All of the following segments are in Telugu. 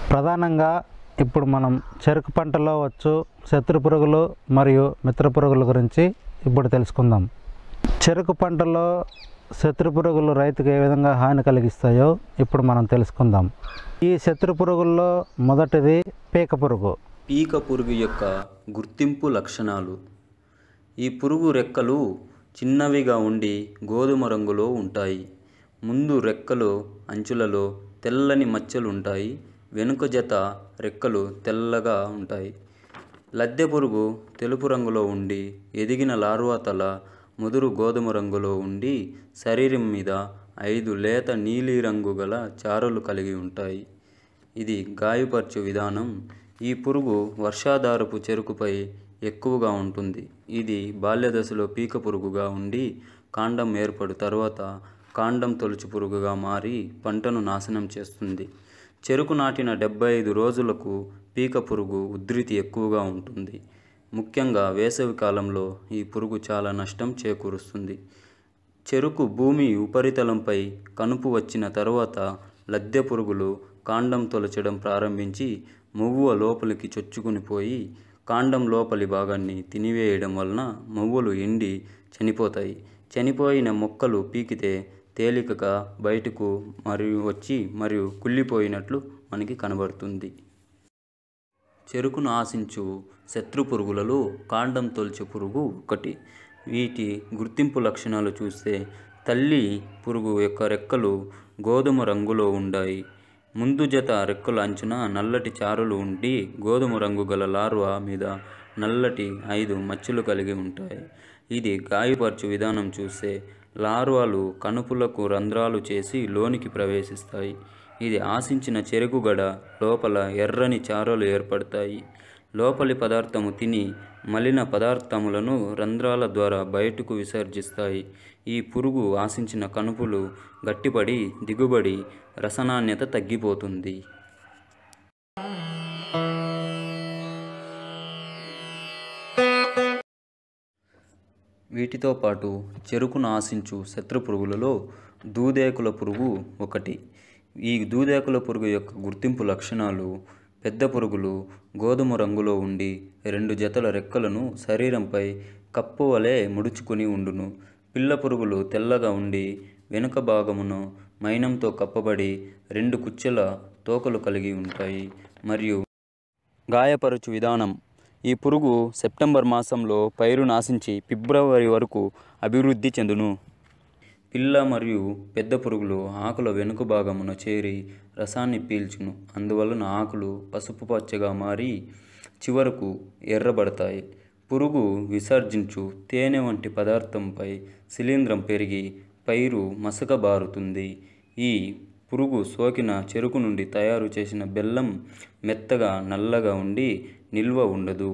ప్రధానంగా ఇప్పుడు మనం చెరుకు పంటలో వచ్చు శత్రు పురుగులు మరియు మిత్ర పురుగుల గురించి ఇప్పుడు తెలుసుకుందాం చెరుకు పంటలో శత్రు పురుగులు రైతుకు ఏ విధంగా హాని కలిగిస్తాయో ఇప్పుడు మనం తెలుసుకుందాం ఈ శత్రు పురుగుల్లో మొదటిది పీక పురుగు పీక పురుగు యొక్క గుర్తింపు లక్షణాలు ఈ పురుగు రెక్కలు చిన్నవిగా ఉండి గోధుమ రంగులో ఉంటాయి ముందు రెక్కలు అంచులలో తెల్లని మచ్చలు ఉంటాయి వెనుక జత రెక్కలు తెల్లగా ఉంటాయి లద్దె పురుగు తెలుపు రంగులో ఉండి ఎదిగిన లార్వా తల ముదురు గోధుమ రంగులో ఉండి శరీరం మీద ఐదు లేత నీలిరంగు గల చారులు కలిగి ఉంటాయి ఇది గాయపరచు విధానం ఈ పురుగు వర్షాధారపు చెరుకుపై ఎక్కువగా ఉంటుంది ఇది బాల్యదశలో పీక పురుగుగా ఉండి కాండం ఏర్పడు తర్వాత కాండం తొలుచు పురుగుగా మారి పంటను నాశనం చేస్తుంది చెరుకు నాటిన డెబ్బై ఐదు రోజులకు పీక పురుగు ఉధృతి ఎక్కువగా ఉంటుంది ముఖ్యంగా వేసవి కాలంలో ఈ పురుగు చాలా నష్టం చేకూరుస్తుంది చెరుకు భూమి ఉపరితలంపై కనుపు వచ్చిన తరువాత లద్దె పురుగులు కాండం తొలచడం ప్రారంభించి మొవ్వ లోపలికి చొచ్చుకుని పోయి కాండం లోపలి భాగాన్ని తినివేయడం వలన మొవ్వలు ఎండి చనిపోతాయి చనిపోయిన మొక్కలు పీకితే తేలికగా బయటకు మరియు వచ్చి మరియు కుళ్ళిపోయినట్లు మనకి కనబడుతుంది చెరుకును ఆశించు శత్రు పురుగులలో కాండం తొలిచే పురుగు ఒకటి వీటి గుర్తింపు లక్షణాలు చూస్తే తల్లి పురుగు యొక్క రెక్కలు గోధుమ రంగులో ఉండాయి ముందు జత రెక్కల అంచున నల్లటి చారులు ఉండి గోధుమ రంగు గల లార్వా మీద నల్లటి ఐదు మచ్చలు కలిగి ఉంటాయి ఇది గాయపరచు విధానం చూస్తే లార్వాలు కనుపులకు రంధ్రాలు చేసి లోనికి ప్రవేశిస్తాయి ఇది ఆశించిన చెరుకుగడ లోపల ఎర్రని చారలు ఏర్పడతాయి లోపలి పదార్థము తిని మలిన పదార్థములను రంధ్రాల ద్వారా బయటకు విసర్జిస్తాయి ఈ పురుగు ఆశించిన కనుపులు గట్టిపడి దిగుబడి రసనాణ్యత తగ్గిపోతుంది వీటితో పాటు చెరుకును ఆశించు శత్రు పురుగులలో దూదేకుల పురుగు ఒకటి ఈ దూదేకుల పురుగు యొక్క గుర్తింపు లక్షణాలు పెద్ద పురుగులు గోధుమ రంగులో ఉండి రెండు జతల రెక్కలను శరీరంపై కప్పు వలె ముడుచుకుని ఉండును పిల్ల పురుగులు తెల్లగా ఉండి వెనుక భాగమును మైనంతో కప్పబడి రెండు కుచ్చెల తోకలు కలిగి ఉంటాయి మరియు గాయపరచు విధానం ఈ పురుగు సెప్టెంబర్ మాసంలో పైరు నాశించి ఫిబ్రవరి వరకు అభివృద్ధి చెందును పిల్ల మరియు పెద్ద పురుగులు ఆకుల వెనుక భాగమున చేరి రసాన్ని పీల్చును అందువలన ఆకులు పసుపు పచ్చగా మారి చివరకు ఎర్రబడతాయి పురుగు విసర్జించు తేనె వంటి పదార్థంపై శిలీంధ్రం పెరిగి పైరు మసకబారుతుంది ఈ పురుగు సోకిన చెరుకు నుండి తయారు చేసిన బెల్లం మెత్తగా నల్లగా ఉండి నిల్వ ఉండదు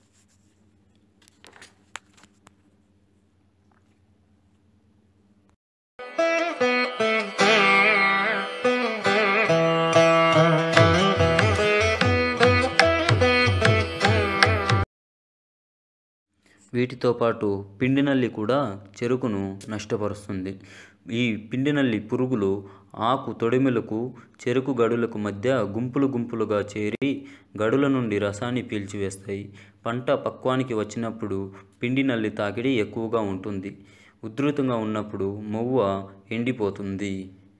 వీటితో పాటు పిండి నల్లి కూడా చెరుకును నష్టపరుస్తుంది ఈ పిండి నల్లి పురుగులు ఆకు తొడిమెలకు చెరుకు గడులకు మధ్య గుంపులు గుంపులుగా చేరి గడుల నుండి రసాన్ని పీల్చివేస్తాయి పంట పక్వానికి వచ్చినప్పుడు పిండి నల్లి తాకిడి ఎక్కువగా ఉంటుంది ఉధృతంగా ఉన్నప్పుడు మొవ్వ ఎండిపోతుంది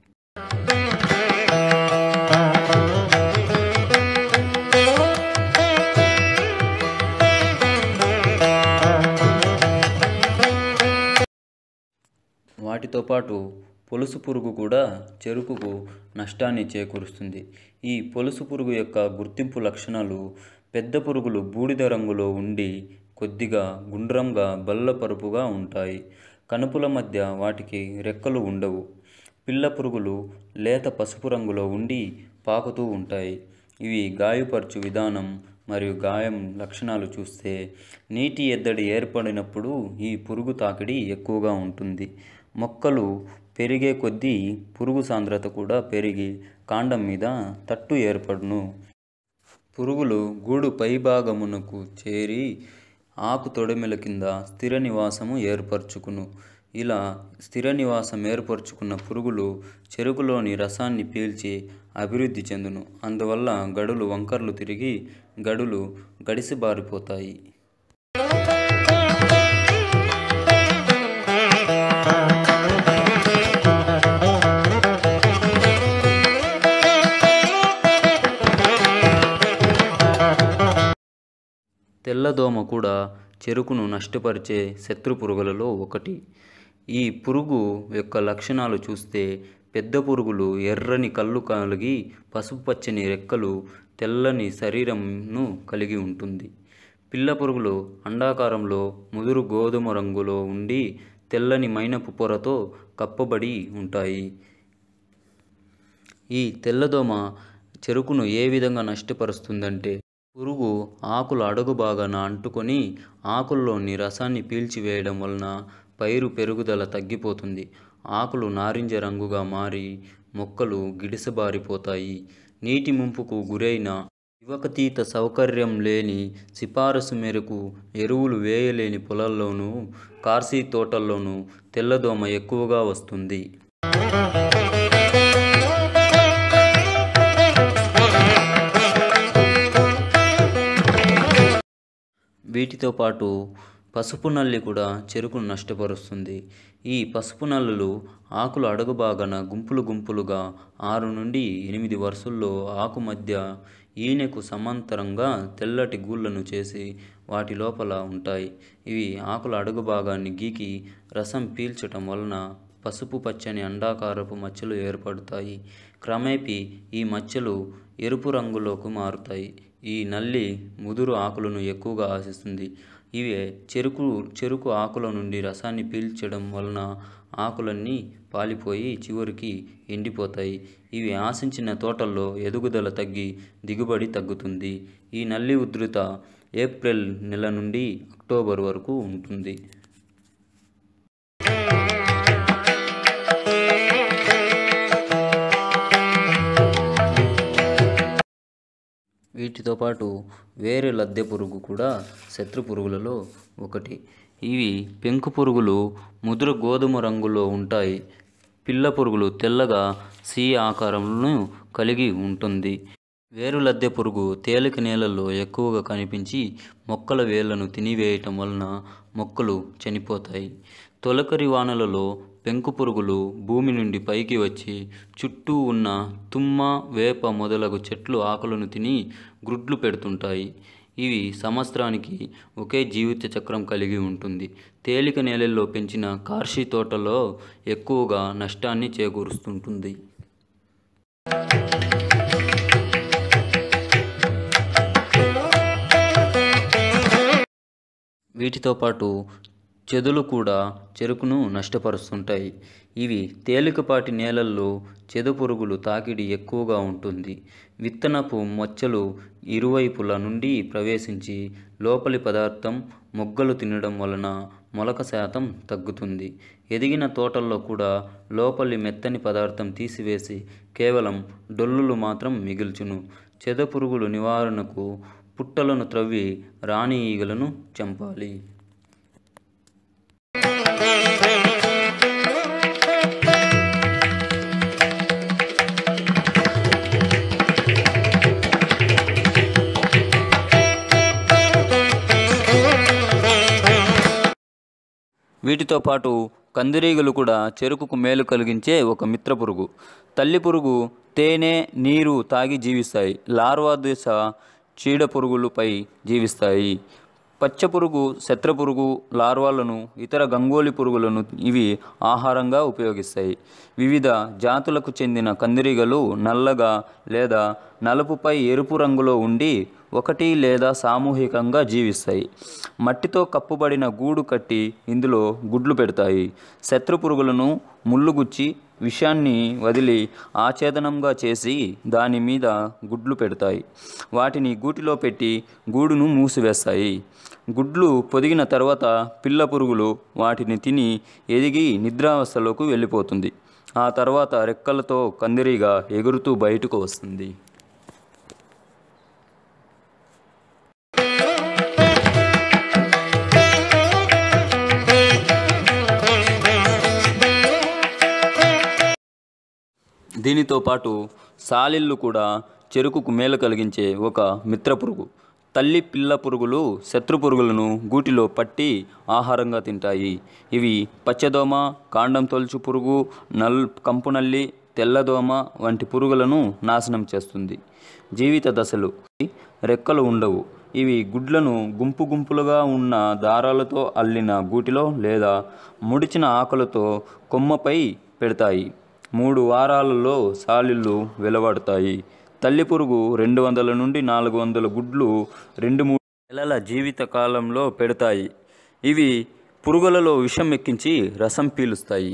వాటితో పాటు పొలుసు పురుగు కూడా చెరుకుకు నష్టాన్ని చేకూరుస్తుంది ఈ పొలుసు పురుగు యొక్క గుర్తింపు లక్షణాలు పెద్ద పురుగులు బూడిద రంగులో ఉండి కొద్దిగా గుండ్రంగా బల్లపరుపుగా ఉంటాయి కనుపుల మధ్య వాటికి రెక్కలు ఉండవు పిల్ల పురుగులు లేత పసుపు రంగులో ఉండి పాకుతూ ఉంటాయి ఇవి గాయపరచు విధానం మరియు గాయం లక్షణాలు చూస్తే నీటి ఎద్దడి ఏర్పడినప్పుడు ఈ పురుగు తాకిడి ఎక్కువగా ఉంటుంది మొక్కలు పెరిగే కొద్దీ పురుగు సాంద్రత కూడా పెరిగి కాండం మీద తట్టు ఏర్పడును పురుగులు గూడు పైభాగమునకు చేరి ఆకు తొడిమెల కింద స్థిర నివాసము ఏర్పరచుకును ఇలా స్థిర నివాసం ఏర్పరచుకున్న పురుగులు చెరుకులోని రసాన్ని పీల్చి అభివృద్ధి చెందును అందువల్ల గడులు వంకర్లు తిరిగి గడులు గడిసిబారిపోతాయి తెల్లదోమ కూడా చెరుకును నష్టపరిచే శత్రు పురుగులలో ఒకటి ఈ పురుగు యొక్క లక్షణాలు చూస్తే పెద్ద పురుగులు ఎర్రని కళ్ళు కలిగి పసుపు పచ్చని రెక్కలు తెల్లని శరీరంను కలిగి ఉంటుంది పిల్ల పురుగులు అండాకారంలో ముదురు గోధుమ రంగులో ఉండి తెల్లని మైనపు పొరతో కప్పబడి ఉంటాయి ఈ తెల్లదోమ చెరుకును ఏ విధంగా నష్టపరుస్తుందంటే పురుగు ఆకుల అడుగు భాగాన అంటుకొని ఆకుల్లోని రసాన్ని పీల్చివేయడం వలన పైరు పెరుగుదల తగ్గిపోతుంది ఆకులు నారింజ రంగుగా మారి మొక్కలు గిడిసబారిపోతాయి నీటి ముంపుకు గురైన యువకతీత సౌకర్యం లేని సిఫారసు మేరకు ఎరువులు వేయలేని పొలాల్లోనూ కార్సీ తోటల్లోనూ తెల్లదోమ ఎక్కువగా వస్తుంది వీటితో పాటు పసుపు నల్లి కూడా చెరుకును నష్టపరుస్తుంది ఈ పసుపు నల్లులు ఆకుల అడుగు భాగాన గుంపులు గుంపులుగా ఆరు నుండి ఎనిమిది వరుసల్లో ఆకు మధ్య ఈనెకు సమాంతరంగా తెల్లటి గూళ్ళను చేసి వాటి లోపల ఉంటాయి ఇవి ఆకుల అడుగు భాగాన్ని గీకి రసం పీల్చటం వలన పసుపు పచ్చని అండాకారపు మచ్చలు ఏర్పడతాయి క్రమేపీ ఈ మచ్చలు ఎరుపు రంగులోకి మారుతాయి ఈ నల్లి ముదురు ఆకులను ఎక్కువగా ఆశిస్తుంది ఇవే చెరుకు చెరుకు ఆకుల నుండి రసాన్ని పీల్చడం వలన ఆకులన్నీ పాలిపోయి చివరికి ఎండిపోతాయి ఇవి ఆశించిన తోటల్లో ఎదుగుదల తగ్గి దిగుబడి తగ్గుతుంది ఈ నల్లి ఉధృత ఏప్రిల్ నెల నుండి అక్టోబర్ వరకు ఉంటుంది వీటితో పాటు వేరే లద్దె పురుగు కూడా శత్రు పురుగులలో ఒకటి ఇవి పెంకు పురుగులు ముదురు గోధుమ రంగులో ఉంటాయి పిల్ల పురుగులు తెల్లగా సి ఆకారంను కలిగి ఉంటుంది వేరు లద్దె పురుగు తేలిక నేలల్లో ఎక్కువగా కనిపించి మొక్కల వేళ్లను తినివేయటం వలన మొక్కలు చనిపోతాయి తొలకరి వానలలో పెంకు పురుగులు భూమి నుండి పైకి వచ్చి చుట్టూ ఉన్న తుమ్మ వేప మొదలగు చెట్లు ఆకులను తిని గ్రుడ్లు పెడుతుంటాయి ఇవి సంవత్సరానికి ఒకే జీవిత చక్రం కలిగి ఉంటుంది తేలిక నేలల్లో పెంచిన కార్షి తోటలో ఎక్కువగా నష్టాన్ని చేకూరుస్తుంటుంది వీటితో పాటు చెదులు కూడా చెరుకును నష్టపరుస్తుంటాయి ఇవి తేలికపాటి నేలల్లో చెదు పురుగులు తాకిడి ఎక్కువగా ఉంటుంది విత్తనపు మొచ్చలు ఇరువైపుల నుండి ప్రవేశించి లోపలి పదార్థం మొగ్గలు తినడం వలన మొలక శాతం తగ్గుతుంది ఎదిగిన తోటల్లో కూడా లోపలి మెత్తని పదార్థం తీసివేసి కేవలం డొల్లులు మాత్రం మిగిల్చును చెద పురుగులు నివారణకు పుట్టలను త్రవ్వి రాణి ఈగలను చంపాలి వీటితో పాటు కందిరీగలు కూడా చెరుకుకు మేలు కలిగించే ఒక మిత్ర పురుగు తల్లి పురుగు తేనె నీరు తాగి జీవిస్తాయి లార్వా దశ చీడ పురుగులపై జీవిస్తాయి పచ్చ పురుగు శత్ర పురుగు లార్వాలను ఇతర గంగోలి పురుగులను ఇవి ఆహారంగా ఉపయోగిస్తాయి వివిధ జాతులకు చెందిన కందిరీగలు నల్లగా లేదా నలుపుపై ఎరుపు రంగులో ఉండి ఒకటి లేదా సామూహికంగా జీవిస్తాయి మట్టితో కప్పుబడిన గూడు కట్టి ఇందులో గుడ్లు పెడతాయి శత్రు పురుగులను ముళ్ళుగుచ్చి విషాన్ని వదిలి ఆచేతనంగా చేసి దాని మీద గుడ్లు పెడతాయి వాటిని గూటిలో పెట్టి గూడును మూసివేస్తాయి గుడ్లు పొదిగిన తర్వాత పిల్ల పురుగులు వాటిని తిని ఎదిగి నిద్రావస్థలోకి వెళ్ళిపోతుంది ఆ తర్వాత రెక్కలతో కందిరీగా ఎగురుతూ బయటకు వస్తుంది దీనితో పాటు సాలిళ్ళు కూడా చెరుకుకు మేలు కలిగించే ఒక మిత్ర పురుగు తల్లి పిల్ల పురుగులు శత్రు పురుగులను గూటిలో పట్టి ఆహారంగా తింటాయి ఇవి పచ్చదోమ కాండం తొలుచు పురుగు నల్ కంపునల్లి తెల్లదోమ వంటి పురుగులను నాశనం చేస్తుంది జీవిత దశలు రెక్కలు ఉండవు ఇవి గుడ్లను గుంపు గుంపులుగా ఉన్న దారాలతో అల్లిన గూటిలో లేదా ముడిచిన ఆకులతో కొమ్మపై పెడతాయి మూడు వారాలలో సాలిళ్ళు వెలువడతాయి తల్లి పురుగు రెండు వందల నుండి నాలుగు వందల గుడ్లు రెండు మూడు నెలల జీవిత కాలంలో పెడతాయి ఇవి పురుగులలో విషం ఎక్కించి రసం పీలుస్తాయి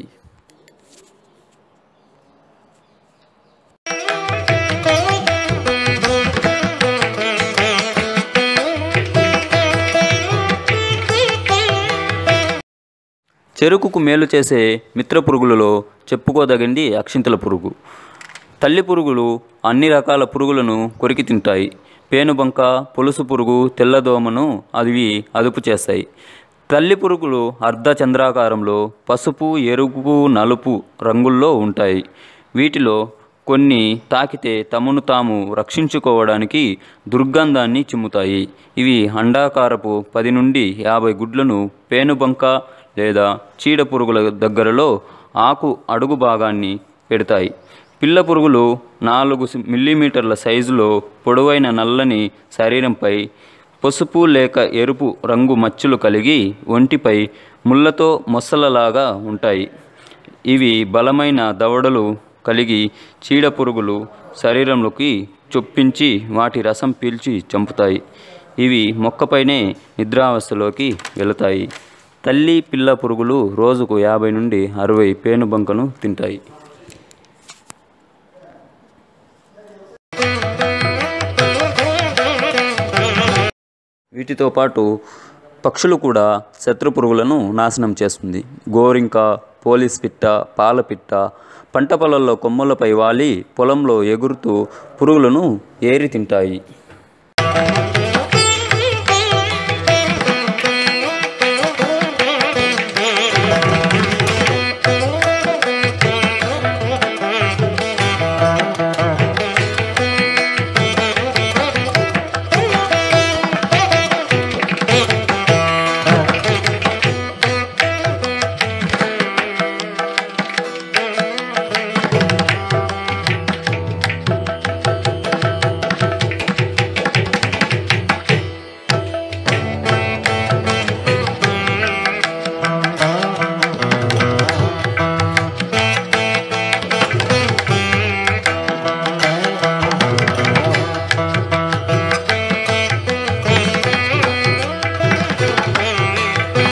చెరుకుకు మేలు చేసే మిత్ర పురుగులలో చెప్పుకోదగింది అక్షింతల పురుగు తల్లి పురుగులు అన్ని రకాల పురుగులను కొరికి తింటాయి పేనుబంక పులుసు పురుగు తెల్లదోమను అవి అదుపు చేస్తాయి తల్లి పురుగులు అర్ధ చంద్రాకారంలో పసుపు ఎరుపు నలుపు రంగుల్లో ఉంటాయి వీటిలో కొన్ని తాకితే తమను తాము రక్షించుకోవడానికి దుర్గంధాన్ని చిమ్ముతాయి ఇవి అండాకారపు పది నుండి యాభై గుడ్లను పేనుబంక లేదా చీడ పురుగుల దగ్గరలో ఆకు అడుగు భాగాన్ని పెడతాయి పిల్ల పురుగులు నాలుగు సి- మిల్లీమీటర్ల సైజులో పొడవైన నల్లని శరీరంపై పసుపు లేక ఎరుపు రంగు మచ్చలు కలిగి ఒంటిపై ముళ్ళతో మొసలలాగా ఉంటాయి ఇవి బలమైన దవడలు కలిగి చీడ పురుగులు శరీరంలోకి చొప్పించి వాటి రసం పీల్చి చంపుతాయి ఇవి మొక్కపైనే నిద్రావస్థలోకి వెళతాయి తల్లి పిల్ల పురుగులు రోజుకు యాభై నుండి అరవై పేనుబంకను తింటాయి వీటితో పాటు పక్షులు కూడా శత్రు పురుగులను నాశనం చేస్తుంది గోరింక పోలీస్ పిట్ట పాలపిట్ట పంట పొలాల్లో కొమ్మలపై వాలి పొలంలో ఎగురుతూ పురుగులను ఏరి తింటాయి